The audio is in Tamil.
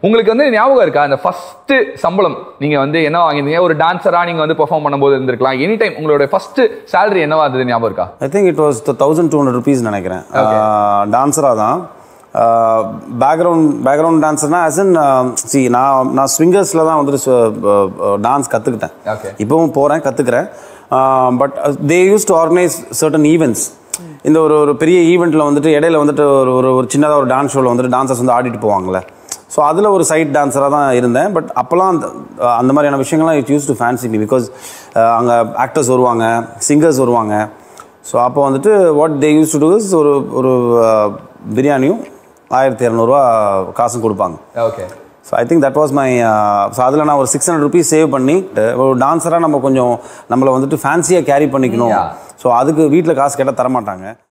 உங்களுக்கு வந்து ஞாபகம் இருக்கா அந்த ஃபர்ஸ்ட் சம்பளம் நீங்க வந்து என்ன வாங்கியிருந்தீங்க ஒரு டான்சரா நீங்க வந்து பெர்ஃபார்ம் பண்ணும்போது இருந்திருக்கலாம் எனி டைம் உங்களோட ஃபர்ஸ்ட் salary என்னவா இருந்தது ஞாபகம் இருக்கா I think it was thousand two hundred rupees நினைக்கிறேன் டான்ஸராக தான் பேக்ரவுண்ட் பேக்ரவுண்ட் டான்ஸர்னா ஆஸ் இன் சி நான் நான் ஸ்விங்கர்ஸில் தான் வந்துட்டு டான்ஸ் கற்றுக்கிட்டேன் Okay. இப்போவும் போகிறேன் கற்றுக்கிறேன் but they used to organise certain events இந்த ஒரு ஒரு பெரிய ஈவெண்ட்டில் வந்துட்டு இடையில வந்துட்டு ஒரு ஒரு ஒரு சின்னதாக ஒரு டான்ஸ் ஷோவில் வந்துட்டு டான்சர்ஸ் வந்து ஆடிட்டு போவாங்கல்ல ஸோ அதில் ஒரு சைட் டான்ஸராக தான் இருந்தேன் பட் அப்போல்லாம் அந்த அந்த மாதிரியான விஷயங்கள்லாம் it used to fancy me because அங்கே ஆக்டர்ஸ் வருவாங்க சிங்கர்ஸ் வருவாங்க ஸோ அப்போ வந்துட்டு what they used to do is ஒரு ஒரு அஹ், பிரியாணியும் ஆயிரத்தி இரநூறுவா காசும் கொடுப்பாங்க okay so I think that was my so அதில் நான் ஒரு சிக்ஸ் ஹண்ட்ரட் ருபீஸ் சேவ் பண்ணி ஒரு டான்ஸராக நம்ம கொஞ்சம் நம்மளை வந்துட்டு ஃபேன்சியாக கேரி பண்ணிக்கணும் Yeah. ஸோ அதுக்கு வீட்டில் காசு கேட்டால் தரமாட்டாங்க